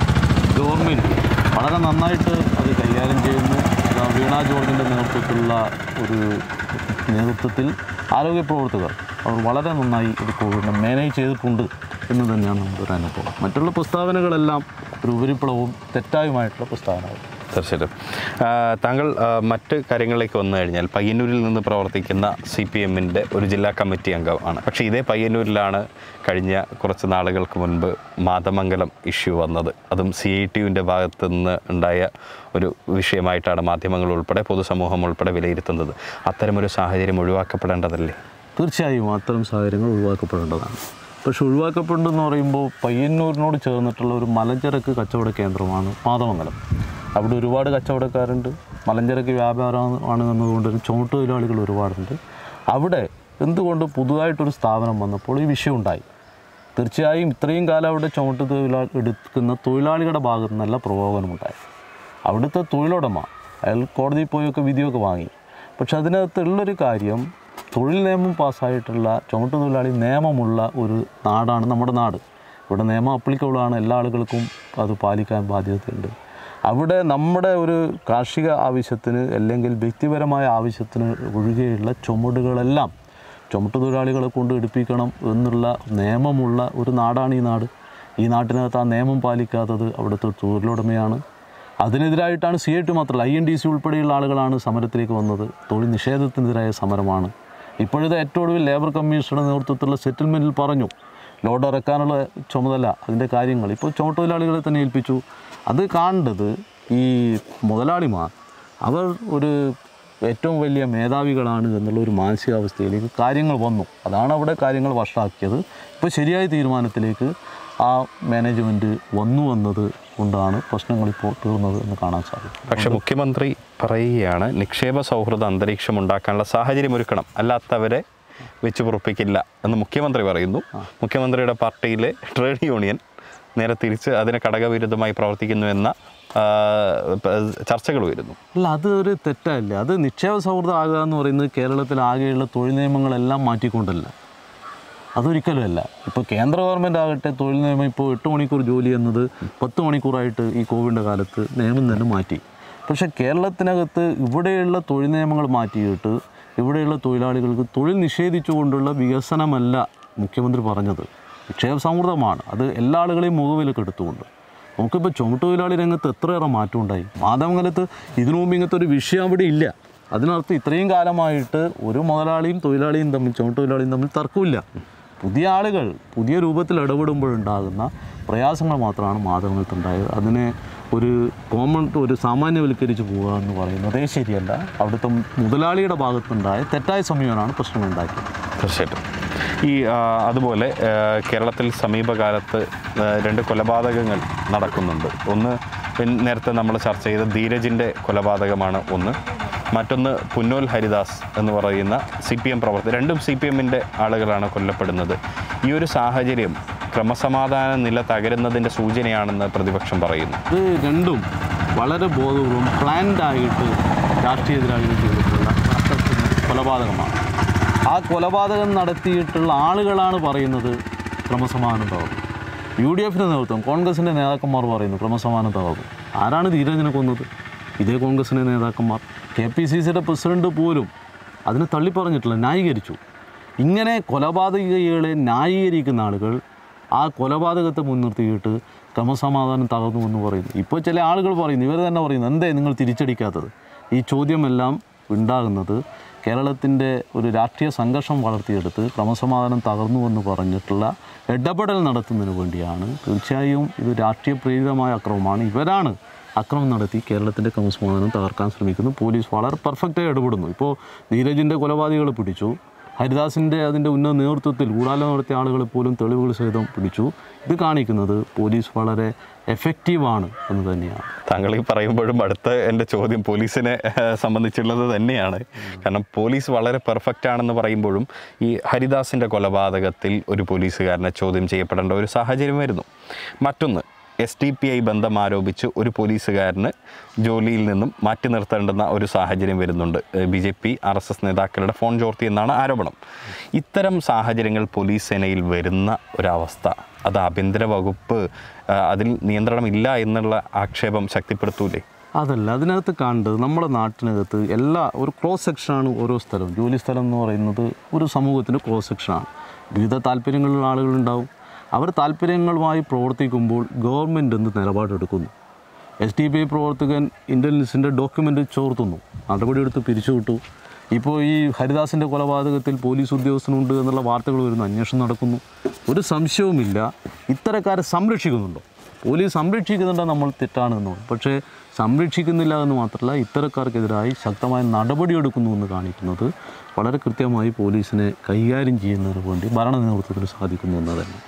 ഗവൺമെൻറ് വളരെ നന്നായിട്ട് അത് കൈകാര്യം ചെയ്യുന്നു ആ വീണ ജോർജിൻ്റെ നേതൃത്വത്തിലുള്ള ഒരു നേതൃത്വത്തിൽ ആരോഗ്യ പ്രവർത്തകർ അവർ വളരെ നന്നായി ഇത് കോവിഡിനെ മാനേജ് ചെയ്തിട്ടുണ്ട് എന്ന് തന്നെയാണ് നമ്മുടെ ഒരു അനുഭവം മറ്റുള്ള പ്രസ്താവനകളെല്ലാം ഒരു ഉപരിപ്ലവവും തെറ്റായുമായിട്ടുള്ള പ്രസ്താവനകൾ തീർച്ചയായിട്ടും ആ, താങ്കൾ ആ, മറ്റ് കാര്യങ്ങളിലേക്ക് വന്നു കഴിഞ്ഞാൽ പയ്യന്നൂരിൽ നിന്ന് പ്രവർത്തിക്കുന്ന സി പി എമ്മിൻ്റെ ഒരു ജില്ലാ കമ്മിറ്റി അംഗമാണ് പക്ഷേ ഇതേ പയ്യന്നൂരിലാണ് കഴിഞ്ഞ കുറച്ച് നാളുകൾക്ക് മുൻപ് മാതമംഗലം ഇഷ്യൂ വന്നത് അതും സി ഐ ടി യുവിൻ്റെ ഭാഗത്ത് നിന്ന് ഉണ്ടായ ഒരു വിഷയമായിട്ടാണ് മാധ്യമങ്ങൾ ഉൾപ്പെടെ പൊതുസമൂഹം ഉൾപ്പെടെ വിലയിരുത്തുന്നത് അത്തരമൊരു സാഹചര്യം ഒഴിവാക്കപ്പെടേണ്ടതല്ലേ തീർച്ചയായും അത്തരം സാഹചര്യങ്ങൾ ഒഴിവാക്കപ്പെടേണ്ടതാണ് പക്ഷെ ഒഴിവാക്കപ്പെടുന്നതെന്ന് പറയുമ്പോൾ പയ്യന്നൂരിനോട് ചേർന്നിട്ടുള്ള ഒരു മലഞ്ചരക്ക് കച്ചവട കേന്ദ്രമാണ് മാതമംഗലം അവിടെ ഒരുപാട് കച്ചവടക്കാരുണ്ട് മലഞ്ചരക്ക് വ്യാപാരമാണ് എന്നതുകൊണ്ട് തന്നെ ചുമട്ട് തൊഴിലാളികൾ ഒരുപാടുണ്ട് അവിടെ എന്തുകൊണ്ട് പുതുതായിട്ടൊരു സ്ഥാപനം വന്നപ്പോൾ ഈ വിഷയം ഉണ്ടായി തീർച്ചയായും ഇത്രയും കാലം അവിടെ ചുമട്ട് തൊഴിലാളി എടുക്കുന്ന തൊഴിലാളികളുടെ ഭാഗത്തു നിന്നല്ല പ്രകോപനമുണ്ടായി അവിടുത്തെ തൊഴിലുടമ അയാൾ കോടതിയിൽ പോയൊക്കെ വിധിയൊക്കെ വാങ്ങി പക്ഷെ അതിനകത്തുള്ളൊരു കാര്യം തൊഴിൽ നിയമം പാസ്സായിട്ടുള്ള ചുമട്ട് തൊഴിലാളി നിയമമുള്ള ഒരു നാടാണ് നമ്മുടെ നാട് ഇവിടെ നിയമം applicable ആണ് എല്ലാ ആളുകൾക്കും അത് പാലിക്കാൻ ബാധ്യതയുണ്ട് അവിടെ നമ്മുടെ ഒരു കാർഷിക ആവശ്യത്തിന് അല്ലെങ്കിൽ വ്യക്തിപരമായ ആവശ്യത്തിന് ഒഴികെയുള്ള ചുമടുകളെല്ലാം ചുമട്ട് തൊഴിലാളികളെ കൊണ്ട് എടുപ്പിക്കണം എന്നുള്ള നിയമമുള്ള ഒരു നാടാണ് ഈ നാട് ഈ നാട്ടിനകത്ത് ആ നിയമം പാലിക്കാത്തത് അവിടുത്തെ തൊഴിലുടമയാണ് അതിനെതിരായിട്ടാണ് സി ഐ ടി മാത്രമല്ല ഐ എൻ ഡി സി ഉൾപ്പെടെയുള്ള ആളുകളാണ് സമരത്തിലേക്ക് വന്നത് തൊഴിൽ നിഷേധത്തിനെതിരായ സമരമാണ് ഇപ്പോഴത്തെ ഏറ്റവും ഒടുവിൽ ലേബർ കമ്മീഷനുടെ നേതൃത്വത്തിലുള്ള സെറ്റിൽമെൻറ്റിൽ പറഞ്ഞു ലോഡ് ഇറക്കാനുള്ള ചുമതല അതിൻ്റെ കാര്യങ്ങൾ ഇപ്പോൾ ചുമട്ടുതൊഴിലാളികളെ തന്നെ ഏൽപ്പിച്ചു അത് കാണേണ്ടത് ഈ മുതലാളിമാർ അവർ ഒരു ഏറ്റവും വലിയ മേധാവികളാണ് എന്നുള്ള ഒരു മാനസികാവസ്ഥയിലേക്ക് കാര്യങ്ങൾ വന്നു അതാണ് അവിടെ കാര്യങ്ങൾ വഷളാക്കിയത് ഇപ്പോൾ ശരിയായ തീരുമാനത്തിലേക്ക് ആ മാനേജ്മെൻറ്റ് വന്നു വന്നത് കൊണ്ടാണ് പ്രശ്നങ്ങളിപ്പോൾ തീർന്നത് എന്ന് കാണാൻ സാധിക്കും പക്ഷെ മുഖ്യമന്ത്രി പറയുകയാണ് നിക്ഷേപ സൗഹൃദ അന്തരീക്ഷം ഉണ്ടാക്കാനുള്ള സാഹചര്യം ഒരുക്കണം അല്ലാത്തവരെ വെച്ച് പൊറപ്പിക്കില്ല എന്ന് മുഖ്യമന്ത്രി പറയുന്നു മുഖ്യമന്ത്രിയുടെ പാർട്ടിയിലെ ട്രേഡ് യൂണിയൻ നേരെ തിരിച്ച് അതിന് ഘടകവിരുദ്ധമായി പ്രവർത്തിക്കുന്നു എന്ന ആ, പ- ചർച്ചകൾ വരുന്നു അല്ല അത് ഒരു തെറ്റല്ല അത് നിക്ഷേപ സൗഹൃദം ആകുക എന്ന് പറയുന്നത് കേരളത്തിൽ ആകെയുള്ള തൊഴിൽ നിയമങ്ങളെല്ലാം മാറ്റിക്കൊണ്ടല്ല അതൊരിക്കലുമല്ല ഇപ്പോൾ കേന്ദ്ര ഗവൺമെൻറ് ആകട്ടെ തൊഴിൽ നിയമം ഇപ്പോൾ എട്ട് മണിക്കൂർ ജോലി എന്നത് പത്ത് മണിക്കൂറായിട്ട് ഈ കോവിഡിൻ്റെ കാലത്ത് നിയമം തന്നെ മാറ്റി പക്ഷേ കേരളത്തിനകത്ത് ഇവിടെയുള്ള തൊഴിൽ നിയമങ്ങൾ മാറ്റിയിട്ട് ഇവിടെയുള്ള തൊഴിലാളികൾക്ക് തൊഴിൽ നിഷേധിച്ചുകൊണ്ടുള്ള വികസനമല്ല മുഖ്യമന്ത്രി പറഞ്ഞത് നിക്ഷേപ സൗഹൃദമാണ് അത് എല്ലാ ആളുകളെയും മുഖവിലക്ക് എടുത്തുകൊണ്ട് നമുക്കിപ്പോൾ ചുമട്ടുതൊഴിലാളി രംഗത്ത് എത്രയേറെ മാറ്റം ഉണ്ടായി മാധവങ്കലത്ത് ഇതിനു മുമ്പ് ഇങ്ങനത്തെ ഒരു വിഷയം അവിടെ ഇല്ല അതിനർത്ഥം ഇത്രയും കാലമായിട്ട് ഒരു മുതലാളിയും തൊഴിലാളിയും തമ്മിൽ ചുമട്ടുതൊഴിലാളിയും തമ്മിൽ തർക്കമില്ല പുതിയ ആളുകൾ പുതിയ രൂപത്തിൽ ഇടപെടുമ്പോഴുണ്ടാകുന്ന പ്രയാസങ്ങൾ മാത്രമാണ് മാധവങ്ങൾക്കുണ്ടായത് അതിനെ ഒരു കോമൺ ഒരു സാമാന്യവൽക്കരിച്ച് പോവുക എന്ന് പറയുന്നതേ ശരിയല്ല അവിടുത്തെ മുതലാളിയുടെ ഭാഗത്തുണ്ടായ തെറ്റായ സമീപനമാണ് പ്രശ്നങ്ങളുണ്ടാക്കിയത് തീർച്ചയായിട്ടും ഈ ആ, അതുപോലെ ആ, കേരളത്തിൽ സമീപകാലത്ത് ആ, രണ്ട് കൊലപാതകങ്ങൾ നടക്കുന്നുണ്ട് ഒന്ന് പിൻ- നേരത്തെ നമ്മൾ ചർച്ച ചെയ്ത ധീരജിൻ്റെ കൊലപാതകമാണ് ഒന്ന് മറ്റൊന്ന് പുന്നോൽ ഹരിദാസ് എന്ന് പറയുന്ന സി പി എം പ്രവർത്തകർ രണ്ടും സി പി എമ്മിൻ്റെ ആളുകളാണ് കൊല്ലപ്പെടുന്നത് ഈ ഒരു സാഹചര്യം ക്രമസമാധാന നില തകരുന്നതിൻ്റെ സൂചനയാണെന്ന് പ്രതിപക്ഷം പറയുന്നു ഇത് രണ്ടും വളരെ ബോധപൂർവം പ്ലാൻഡ് ആയിട്ട് രാഷ്ട്രീയ എതിരാളികൾ ചെയ്തിട്ടുള്ള രാഷ്ട്രത്തിന് കൊലപാതകമാണ് ആ കൊലപാതകം നടത്തിയിട്ടുള്ള ആളുകളാണ് പറയുന്നത് ക്രമസമാധാനം തകർന്നു യു ഡി എഫിൻ്റെ നേതൃത്വം കോൺഗ്രസിൻ്റെ നേതാക്കന്മാർ പറയുന്നു ക്രമസമാധാനം തകർന്നു ആരാണ് ധീരജനെ കൊന്നത് ഇതേ കോൺഗ്രസിൻ്റെ നേതാക്കന്മാർ കെ പി സി സിയുടെ പ്രസിഡന്റ് പോലും അതിനെ തള്ളിപ്പറഞ്ഞിട്ടില്ല ന്യായീകരിച്ചു ഇങ്ങനെ കൊലപാതകികളെ ന്യായീകരിക്കുന്ന ആളുകൾ ആ കൊലപാതകത്തെ മുൻനിർത്തിയിട്ട് ക്രമസമാധാനം തകർന്നു എന്ന് പറയുന്നു ഇപ്പോൾ ചില ആളുകൾ പറയുന്നു ഇവർ തന്നെ പറയുന്നു എന്തേ നിങ്ങൾ തിരിച്ചടിക്കാത്തത് ഈ ചോദ്യമെല്ലാം ഉണ്ടാകുന്നത് കേരളത്തിൻ്റെ ഒരു രാഷ്ട്രീയ സംഘർഷം വളർത്തിയെടുത്ത് ക്രമസമാധാനം തകർന്നു എന്ന് പറഞ്ഞിട്ടുള്ള ഇടപെടൽ നടത്തുന്നതിന് വേണ്ടിയാണ് തീർച്ചയായും ഇത് രാഷ്ട്രീയ പ്രേരിതമായ അക്രമമാണ് ഇവരാണ് അക്രമം നടത്തി കേരളത്തിൻ്റെ ക്രമസമാധാനം തകർക്കാൻ ശ്രമിക്കുന്നു പോലീസ് വളരെ പെർഫെക്റ്റായി ഇടപെടുന്നു ഇപ്പോൾ ധീരജിൻ്റെ കൊലപാതകികളെ പിടിച്ചു ഹരിദാസിൻ്റെ അതിൻ്റെ ഉന്നത നേതൃത്വത്തിൽ ഗൂഢാലോചന നടത്തിയ ആളുകളെ പോലും തെളിവുകൾ സഹിതം പിടിച്ചു ഇത് കാണിക്കുന്നത് പോലീസ് വളരെ എഫക്റ്റീവാണ് എന്ന് തന്നെയാണ് താങ്കൾ ഈ പറയുമ്പോഴും അടുത്ത എൻ്റെ ചോദ്യം പോലീസിനെ ഏഹ്, സംബന്ധിച്ചുള്ളത് തന്നെയാണ് കാരണം പോലീസ് വളരെ പെർഫെക്റ്റ് ആണെന്ന് പറയുമ്പോഴും ഈ ഹരിദാസിൻ്റെ കൊലപാതകത്തിൽ ഒരു പോലീസുകാരനെ ചോദ്യം ചെയ്യപ്പെടേണ്ട ഒരു സാഹചര്യം വരുന്നു മറ്റൊന്ന് എസ് ടി പി ഐ ബന്ധം ആരോപിച്ച് ഒരു പോലീസുകാരന് ജോലിയിൽ നിന്നും മാറ്റി നിർത്തേണ്ടുന്ന ഒരു സാഹചര്യം വരുന്നുണ്ട് B J P R S S നേതാക്കളുടെ ഫോൺ ചോർത്തി എന്നാണ് ആരോപണം ഇത്തരം സാഹചര്യങ്ങൾ പോലീസ് സേനയിൽ വരുന്ന ഒരവസ്ഥ അത് ആഭ്യന്തര വകുപ്പ് ആ, അതിൽ നിയന്ത്രണമില്ല എന്നുള്ള ആക്ഷേപം ശക്തിപ്പെടുത്തൂലേ അതല്ല അതിനകത്ത് കണ്ടത് നമ്മുടെ നാട്ടിനകത്ത് എല്ലാ ഒരു ക്രോസ് സെക്ഷനാണ് ഓരോ സ്ഥലവും ജോലി സ്ഥലം എന്ന് പറയുന്നത് ഒരു സമൂഹത്തിൻ്റെ ക്രോസ് സെക്ഷനാണ് വിവിധ താല്പര്യങ്ങളുള്ള ആളുകളുണ്ടാവും അവർ താല്പര്യങ്ങളുമായി പ്രവർത്തിക്കുമ്പോൾ ഗവൺമെൻറ് എന്ത് നിലപാടെടുക്കുന്നു എസ് ടി പി ഐ പ്രവർത്തകൻ ഇൻ്റലിജൻസിൻ്റെ ഡോക്യുമെൻ്റ് ചോർത്തുന്നു നടപടിയെടുത്ത് പിരിച്ചുവിട്ടു ഇപ്പോൾ ഈ ഹരിദാസിൻ്റെ കൊലപാതകത്തിൽ പോലീസ് ഉദ്യോഗസ്ഥനുണ്ട് എന്നുള്ള വാർത്തകൾ വരുന്നു അന്വേഷണം നടക്കുന്നു ഒരു സംശയവുമില്ല ഇത്തരക്കാരെ സംരക്ഷിക്കുന്നുണ്ടോ പോലീസ് സംരക്ഷിക്കുന്നുണ്ടോ നമ്മൾ തെറ്റാണെന്നോ പക്ഷേ സംരക്ഷിക്കുന്നില്ല എന്ന് മാത്രമല്ല ഇത്തരക്കാർക്കെതിരായി ശക്തമായ നടപടിയെടുക്കുന്നു എന്ന് കാണിക്കുന്നത് വളരെ കൃത്യമായി പോലീസിനെ കൈകാര്യം ചെയ്യുന്നതിന് വേണ്ടി ഭരണ നേതൃത്വത്തിന് സാധിക്കുന്നു എന്ന് തന്നെ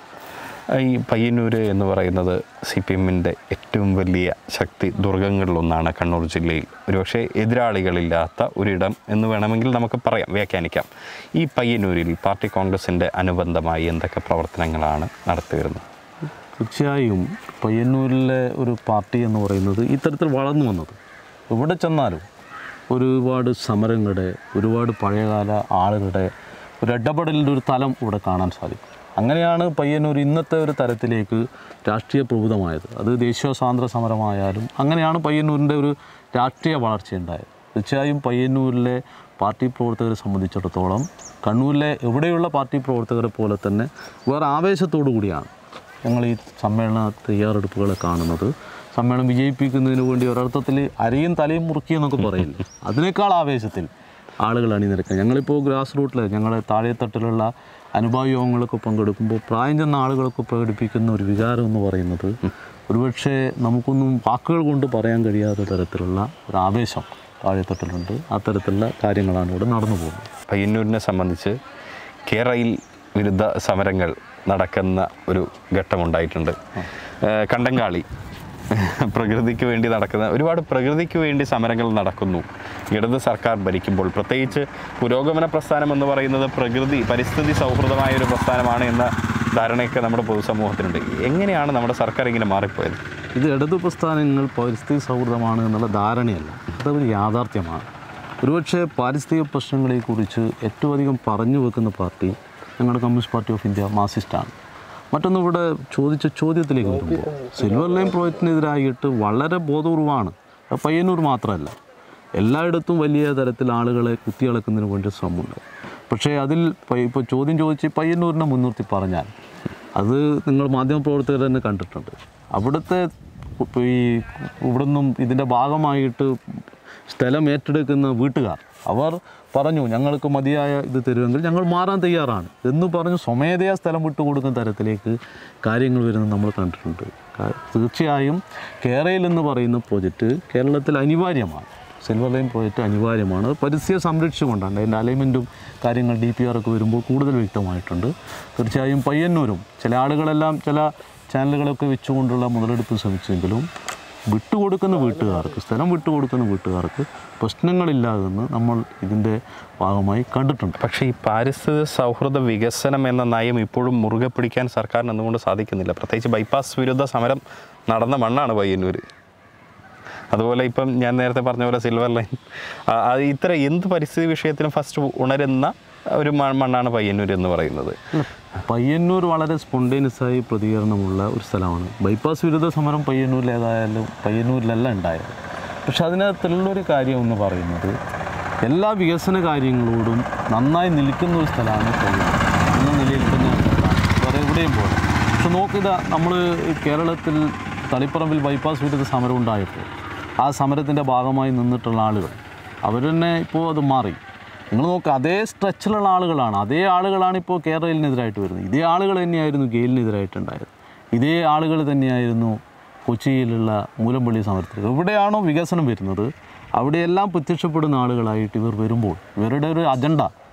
ഈ പയ്യന്നൂർ എന്ന് പറയുന്നത് സി പി എമ്മിൻ്റെ ഏറ്റവും വലിയ ശക്തി ദുർഗങ്ങളിലൊന്നാണ് കണ്ണൂർ ജില്ലയിൽ ഒരുപക്ഷെ എതിരാളികളില്ലാത്ത ഒരിടം എന്ന് വേണമെങ്കിൽ നമുക്ക് പറയാം വ്യാഖ്യാനിക്കാം ഈ പയ്യന്നൂരിൽ പാർട്ടി കോൺഗ്രസിൻ്റെ അനുബന്ധമായി എന്തൊക്കെ പ്രവർത്തനങ്ങളാണ് നടത്തി വരുന്നത് തീർച്ചയായും പയ്യന്നൂരിലെ ഒരു പാർട്ടി എന്ന് പറയുന്നത് ഇത്തരത്തിൽ വളർന്നു വന്നത് എവിടെ ചെന്നാലും ഒരുപാട് സമരങ്ങളുടെ ഒരുപാട് പഴയകാല ആളുകളുടെ ഒരു ഇടപെടലിൻ്റെ ഒരു തലം ഇവിടെ കാണാൻ സാധിക്കും അങ്ങനെയാണ് പയ്യന്നൂർ ഇന്നത്തെ ഒരു തരത്തിലേക്ക് രാഷ്ട്രീയ പ്രഭുതമായത് അത് ദേശീയ സ്വാതന്ത്ര്യ സമരമായാലും അങ്ങനെയാണ് പയ്യന്നൂരിൻ്റെ ഒരു രാഷ്ട്രീയ വളർച്ചയുണ്ടായത് തീർച്ചയായും പയ്യന്നൂരിലെ പാർട്ടി പ്രവർത്തകരെ സംബന്ധിച്ചിടത്തോളം കണ്ണൂരിലെ എവിടെയുള്ള പാർട്ടി പ്രവർത്തകരെ പോലെ തന്നെ വേറെ ആവേശത്തോടു കൂടിയാണ് ഞങ്ങൾ ഈ സമ്മേളന തയ്യാറെടുപ്പുകളെ കാണുന്നത് സമ്മേളനം വിജയിപ്പിക്കുന്നതിന് വേണ്ടി ഒരർത്ഥത്തിൽ അരയും തലയും മുറുക്കിയെന്നൊക്കെ പറയില്ലേ അതിനേക്കാൾ ആവേശത്തിൽ ആളുകൾ അണിനിരക്കുക ഞങ്ങളിപ്പോൾ ഗ്രാസ് റൂട്ടിൽ ഞങ്ങളെ താഴെത്തട്ടിലുള്ള അനുഭാവ യോഗങ്ങളൊക്കെ പങ്കെടുക്കുമ്പോൾ പ്രായം ചെന്ന ആളുകളൊക്കെ പ്രകടിപ്പിക്കുന്ന ഒരു വികാരം എന്ന് പറയുന്നത് ഒരുപക്ഷെ നമുക്കൊന്നും വാക്കുകൾ കൊണ്ട് പറയാൻ കഴിയാത്ത തരത്തിലുള്ള ഒരു ആവേശം താഴെത്തട്ടിലുണ്ട് അത്തരത്തിലുള്ള കാര്യങ്ങളാണ് ഇവിടെ നടന്നു പോകുന്നത് പയ്യന്നൂരിനെ സംബന്ധിച്ച് കേരയിൽ വിരുദ്ധ സമരങ്ങൾ നടക്കുന്ന ഒരു ഘട്ടമുണ്ടായിട്ടുണ്ട് ഏഹ് കണ്ടങ്കാളി പ്രകൃതിക്ക് വേണ്ടി നടക്കുന്ന ഒരുപാട് പ്രകൃതിക്ക് വേണ്ടി സമരങ്ങൾ നടക്കുന്നു ഇടത് സർക്കാർ ഭരിക്കുമ്പോൾ പ്രത്യേകിച്ച് പുരോഗമന പ്രസ്ഥാനം എന്ന് പറയുന്നത് പ്രകൃതി പരിസ്ഥിതി സൗഹൃദമായ ഒരു പ്രസ്ഥാനമാണ് എന്ന ധാരണയൊക്കെ നമ്മുടെ പൊതുസമൂഹത്തിനുണ്ട് എങ്ങനെയാണ് നമ്മുടെ സർക്കാർ ഇങ്ങനെ മാറിപ്പോയത് ഇത് ഇടതു പ്രസ്ഥാനങ്ങൾ പരിസ്ഥിതി സൗഹൃദമാണ് എന്നുള്ള ധാരണയല്ല അതൊരു യാഥാർത്ഥ്യമാണ് ഒരുപക്ഷെ പാരിസ്ഥിതിക പ്രശ്നങ്ങളെക്കുറിച്ച് ഏറ്റവും അധികം പറഞ്ഞു വെക്കുന്ന പാർട്ടി ഞങ്ങളുടെ കമ്മ്യൂണിസ്റ്റ് പാർട്ടി ഓഫ് ഇന്ത്യ മാർസിസ്റ്റാണ് മറ്റൊന്ന് ഇവിടെ ചോദിച്ച ചോദ്യത്തിലേക്ക് വരുമ്പോൾ സിൽവർ ലൈൻ പ്രോജക്റ്റിനെതിരായിട്ട് വളരെ ബോധപൂർവമാണ് അത് പയ്യന്നൂർ മാത്രമല്ല എല്ലായിടത്തും വലിയ തരത്തിൽ ആളുകളെ കുത്തിയിളക്കുന്നതിന് വേണ്ടി ശ്രമമുണ്ട് പക്ഷേ അതിൽ ഇപ്പോൾ ചോദ്യം ചോദിച്ച് പയ്യന്നൂരിനെ മുൻനിർത്തി പറഞ്ഞാൽ അത് നിങ്ങൾ മാധ്യമപ്രവർത്തകർ തന്നെ കണ്ടിട്ടുണ്ട് അവിടുത്തെ ഇപ്പൊ ഈ ഇവിടുന്നും ഇതിൻ്റെ ഭാഗമായിട്ട് സ്ഥലം ഏറ്റെടുക്കുന്ന വീട്ടുകാർ അവർ പറഞ്ഞു ഞങ്ങൾക്ക് മതിയായ ഇത് തരുമെങ്കിൽ ഞങ്ങൾ മാറാൻ തയ്യാറാണ് എന്ന് പറഞ്ഞ് സ്വമേധയാ സ്ഥലം വിട്ടുകൊടുക്കുന്ന തരത്തിലേക്ക് കാര്യങ്ങൾ വരുന്നത് നമ്മൾ കണ്ടിട്ടുണ്ട് കാ- തീർച്ചയായും കേരയിൽ എന്ന് പറയുന്ന പ്രോജക്റ്റ് കേരളത്തിൽ അനിവാര്യമാണ് സിൽവർ ലൈൻ പ്രോജക്റ്റ് അനിവാര്യമാണ് അത് പരിസ്ഥിതി സംരക്ഷിച്ചുകൊണ്ടാണ് അതിൻ്റെ അലൈൻമെൻറ്റും കാര്യങ്ങൾ ഡി പി ആർ ഒക്കെ വരുമ്പോൾ കൂടുതൽ വ്യക്തമായിട്ടുണ്ട് തീർച്ചയായും പയ്യന്നൂരും ചില ആളുകളെല്ലാം ചില ചാനലുകളൊക്കെ വെച്ചുകൊണ്ടുള്ള മുതലെടുപ്പ് ശ്രമിച്ചെങ്കിലും വിട്ടുകൊടുക്കുന്ന വീട്ടുകാർക്ക് സ്ഥലം വിട്ടുകൊടുക്കുന്ന വീട്ടുകാർക്ക് പ്രശ്നങ്ങളില്ലാതെന്ന് നമ്മൾ ഇതിൻ്റെ ഭാഗമായി കണ്ടിട്ടുണ്ട് പക്ഷേ ഈ പാരിസ്ഥിതിക സൗഹൃദ വികസനം എന്ന നയം ഇപ്പോഴും മുറുകെ പിടിക്കാൻ സർക്കാരിന് എന്തുകൊണ്ട് സാധിക്കുന്നില്ല പ്രത്യേകിച്ച് ബൈപ്പാസ് വിരുദ്ധ സമരം നടന്ന മണ്ണാണ് പയ്യന്നൂർ അതുപോലെ ഇപ്പം ഞാൻ നേരത്തെ പറഞ്ഞ പോലെ സിൽവർ ലൈൻ ആ, അത് ഇത്ര എന്ത് പരിസ്ഥിതി വിഷയത്തിലും ഫസ്റ്റ് ഉണരുന്ന ഒരു മ- മണ്ണാണ് പയ്യന്നൂർ എന്ന് പറയുന്നത് അല്ല, പയ്യന്നൂർ വളരെ സ്പോണ്ടേനിയസ് ആയി പ്രതികരണമുള്ള ഒരു സ്ഥലമാണ് ബൈപ്പാസ് വിരുദ്ധ സമരം പയ്യന്നൂരിൽ ഏതായാലും പയ്യന്നൂരിലല്ല ഉണ്ടായത് പക്ഷെ അതിനകത്തുള്ളൊരു കാര്യം എന്ന് പറയുന്നത് എല്ലാ വികസന കാര്യങ്ങളോടും നന്നായി നിൽക്കുന്ന ഒരു സ്ഥലമാണ് പയ്യന്നൂർ എന്ന നിലയിൽ തന്നെ വേറെ എവിടെയും പോലെ പക്ഷെ നോക്കിതാ നമ്മൾ കേരളത്തിൽ തളിപ്പറമ്പിൽ ബൈപ്പാസ് വിരുദ്ധ സമരം ഉണ്ടായപ്പോൾ ആ സമരത്തിൻ്റെ ഭാഗമായി നിന്നിട്ടുള്ള ആളുകൾ അവർ തന്നെ ഇപ്പോൾ അത് മാറി നിങ്ങൾ നോക്കുക അതേ സ്ട്രെച്ചിലുള്ള ആളുകളാണ് അതേ ആളുകളാണ് ഇപ്പോൾ കേരളത്തിനെതിരായിട്ട് വരുന്നത് ഇതേ ആളുകൾ തന്നെയായിരുന്നു ഗെയിലിനെതിരായിട്ടുണ്ടായത് ഇതേ ആളുകൾ തന്നെയായിരുന്നു കൊച്ചിയിലുള്ള മൂലമ്പള്ളി സമരത്തിൽ എവിടെയാണോ വികസനം വരുന്നത് അവിടെയെല്ലാം പ്രത്യക്ഷപ്പെടുന്ന ആളുകളായിട്ട് ഇവർ വരുമ്പോൾ ഇവരുടെ ഒരു അജണ്ട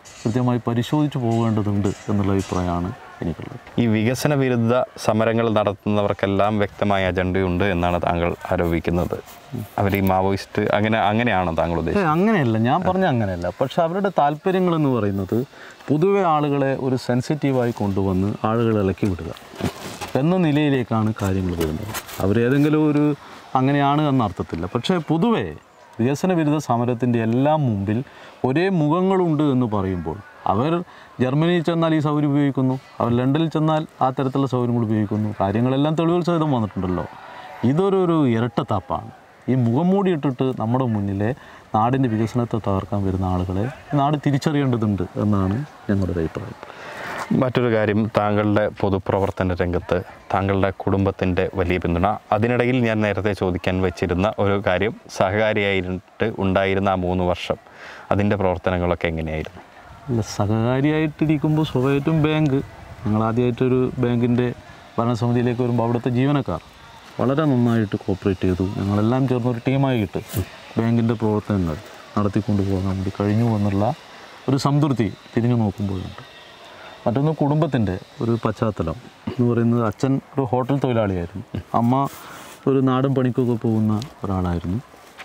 കൃത്യമായി പരിശോധിച്ച് പോകേണ്ടതുണ്ട് എന്നുള്ള അഭിപ്രായമാണ് എനിക്കുള്ളത് ഈ വികസന വിരുദ്ധ സമരങ്ങൾ നടത്തുന്നവർക്കെല്ലാം വ്യക്തമായ അജണ്ടയുണ്ട് എന്നാണ് താങ്കൾ ആരോപിക്കുന്നത് അവർ ഈ മാവോയിസ്റ്റ് അങ്ങനെ അങ്ങനെയാണോ താങ്കൾ ഏ, ഉദ്ദേശിച്ചത് അങ്ങനെയല്ല ഞാൻ പറഞ്ഞ അങ്ങനെയല്ല പക്ഷെ അവരുടെ താല്പര്യങ്ങൾ എന്ന് പറയുന്നത് പൊതുവെ ആളുകളെ ഒരു സെൻസിറ്റീവായി കൊണ്ടുവന്ന് ആളുകളെ ഇളക്കി വിടുക എന്ന നിലയിലേക്കാണ് കാര്യങ്ങൾ വരുന്നത് അവരേതെങ്കിലും ഒരു അങ്ങനെയാണ് എന്ന അർത്ഥത്തില്ല പക്ഷേ പൊതുവെ വികസന വിരുദ്ധ സമരത്തിൻ്റെ എല്ലാം മുമ്പിൽ ഒരേ മുഖങ്ങളുണ്ട് എന്ന് പറയുമ്പോൾ അവർ ജർമ്മനിയിൽ ചെന്നാൽ ഈ സൗകര്യം ഉപയോഗിക്കുന്നു അവർ ലണ്ടനിൽ ചെന്നാൽ ആ തരത്തിലുള്ള സൗകര്യങ്ങൾ ഉപയോഗിക്കുന്നു കാര്യങ്ങളെല്ലാം തെളിവുകൾ സഹിതം വന്നിട്ടുണ്ടല്ലോ ഇതൊരു ഒരു ഇരട്ടത്താപ്പാണ് ഈ മുഖം മൂടി ഇട്ടിട്ട് നമ്മുടെ മുന്നിലെ നാടിൻ്റെ വികസനത്തെ തകർക്കാൻ വരുന്ന ആളുകളെ ഈ നാട് തിരിച്ചറിയേണ്ടതുണ്ട് എന്നാണ് ഞങ്ങളുടെ ഒരു അഭിപ്രായം മറ്റൊരു കാര്യം താങ്കളുടെ പൊതുപ്രവർത്തന രംഗത്ത് താങ്കളുടെ കുടുംബത്തിൻ്റെ വലിയ പിന്തുണ അതിനിടയിൽ ഞാൻ നേരത്തെ ചോദിക്കാൻ വെച്ചിരുന്ന ഒരു കാര്യം സഹകാരിയായിട്ട് ഉണ്ടായിരുന്ന ആ മൂന്ന് വർഷം അതിൻ്റെ പ്രവർത്തനങ്ങളൊക്കെ എങ്ങനെയായിരുന്നു അല്ല സഹകാരിയായിട്ടിരിക്കുമ്പോൾ സ്വാഭാവികമായിട്ടും ബാങ്ക് ഞങ്ങൾ ആദ്യമായിട്ടൊരു ബാങ്കിൻ്റെ ഭരണസമിതിയിലേക്ക് വരുമ്പോൾ അവിടുത്തെ ജീവനക്കാർ വളരെ നന്നായിട്ട് കോപ്പറേറ്റ് ചെയ്തു ഞങ്ങളെല്ലാം ചേർന്ന് ഒരു ടീമായിട്ട് ബാങ്കിൻ്റെ പ്രവർത്തനങ്ങൾ നടത്തിക്കൊണ്ട് പോകാൻ വേണ്ടി കഴിഞ്ഞു എന്നുള്ള ഒരു സംതൃപ്തി തിരിഞ്ഞു നോക്കുമ്പോഴുണ്ട് മറ്റൊന്ന് കുടുംബത്തിൻ്റെ ഒരു പശ്ചാത്തലം എന്ന് പറയുന്നത് അച്ഛൻ ഒരു ഹോട്ടൽ തൊഴിലാളിയായിരുന്നു അമ്മ ഒരു നാടൻ പണിക്കൊക്കെ പോകുന്ന ഒരാളായിരുന്നു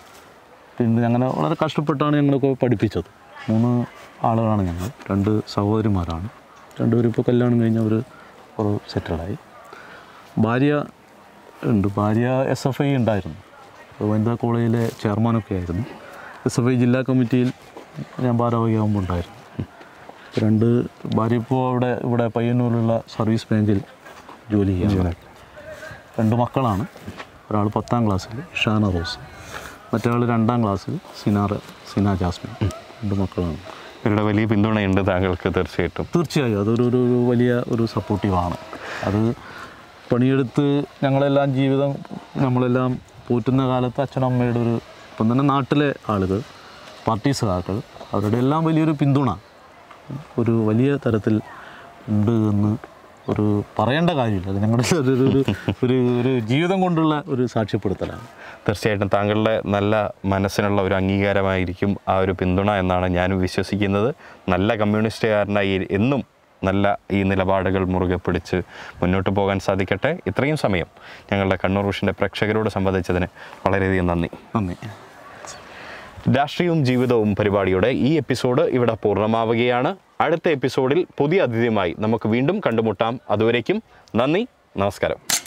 പിന്നെ അങ്ങനെ വളരെ കഷ്ടപ്പെട്ടാണ് ഞങ്ങളൊക്കെ പഠിപ്പിച്ചത് മൂന്ന് ആളുകളാണ് ഞങ്ങൾ രണ്ട് സഹോദരിമാരാണ് രണ്ടുപേരും ഇപ്പോൾ കല്യാണം കഴിഞ്ഞവർ ഒരു സെറ്റിൽഡായി ഭാര്യ ഉണ്ട് ഭാര്യ എസ് എഫ് ഐ ഉണ്ടായിരുന്നു അപ്പോൾ വനിതാ കോളേജിലെ ചെയർമാനൊക്കെ ആയിരുന്നു എസ് എഫ് ഐ ജില്ലാ കമ്മിറ്റിയിൽ ഞാൻ ഭാരവാഹിയാകുമ്പോൾ ഉണ്ടായിരുന്നു രണ്ട് ഭാര്യ ഇപ്പോൾ അവിടെ ഇവിടെ പയ്യന്നൂരിലുള്ള സർവീസ് ബാങ്കിൽ ജോലി ചെയ്യുകയാണ് രണ്ട് മക്കളാണ് ഒരാൾ പത്താം ക്ലാസ്സിൽ ഷാന റോസ് മറ്റേ രണ്ടാം ക്ലാസ്സിൽ സിനാർ സിന ജാസ്മിൻ രണ്ട് മക്കളാണ് ഇവരുടെ വലിയ പിന്തുണയുണ്ട് താങ്കൾക്ക് തീർച്ചയായിട്ടും തീർച്ചയായും അതൊരു ഒരു ഒരു വലിയ ഒരു സപ്പോർട്ടീവാണ് അത് പണിയെടുത്ത് ഞങ്ങളെല്ലാം ജീവിതം നമ്മളെല്ലാം പോറ്റുന്ന കാലത്ത് അച്ഛനമ്മയുടെ ഒരു ഇപ്പം തന്നെ നാട്ടിലെ ആളുകൾ പാർട്ടി സഖാക്കൾ അവരുടെ എല്ലാം വലിയൊരു പിന്തുണ ഒരു വലിയ തരത്തിൽ ഉണ്ട് എന്ന് ഒരു പറയേണ്ട കാര്യമില്ല അത് ഞങ്ങളുടെ ഒരു ഒരു- ഒരു ഒരു ജീവിതം കൊണ്ടുള്ള ഒരു സാക്ഷ്യപ്പെടുത്തലാണ് തീർച്ചയായിട്ടും താങ്കളുടെ നല്ല മനസ്സിനുള്ള ഒരു അംഗീകാരമായിരിക്കും ആ ഒരു പിന്തുണ എന്നാണ് ഞാനും വിശ്വസിക്കുന്നത് നല്ല കമ്മ്യൂണിസ്റ്റുകാരനായി എന്നും നല്ല ഈ നിലപാടുകൾ മുറുകെ പിടിച്ച് മുന്നോട്ട് പോകാൻ സാധിക്കട്ടെ ഇത്രയും സമയം ഞങ്ങളുടെ കണ്ണൂർ വിഷൻ്റെ പ്രേക്ഷകരോട് സംബന്ധിച്ചതിന് വളരെയധികം നന്ദി നന്ദി രാഷ്ട്രീയവും ജീവിതവും പരിപാടിയുടെ ഈ എപ്പിസോഡ് ഇവിടെ പൂർണ്ണമാവുകയാണ് അടുത്ത എപ്പിസോഡിൽ പുതിയ അതിഥിയുമായി നമുക്ക് വീണ്ടും കണ്ടുമുട്ടാം അതുവരേക്കും നന്ദി നമസ്കാരം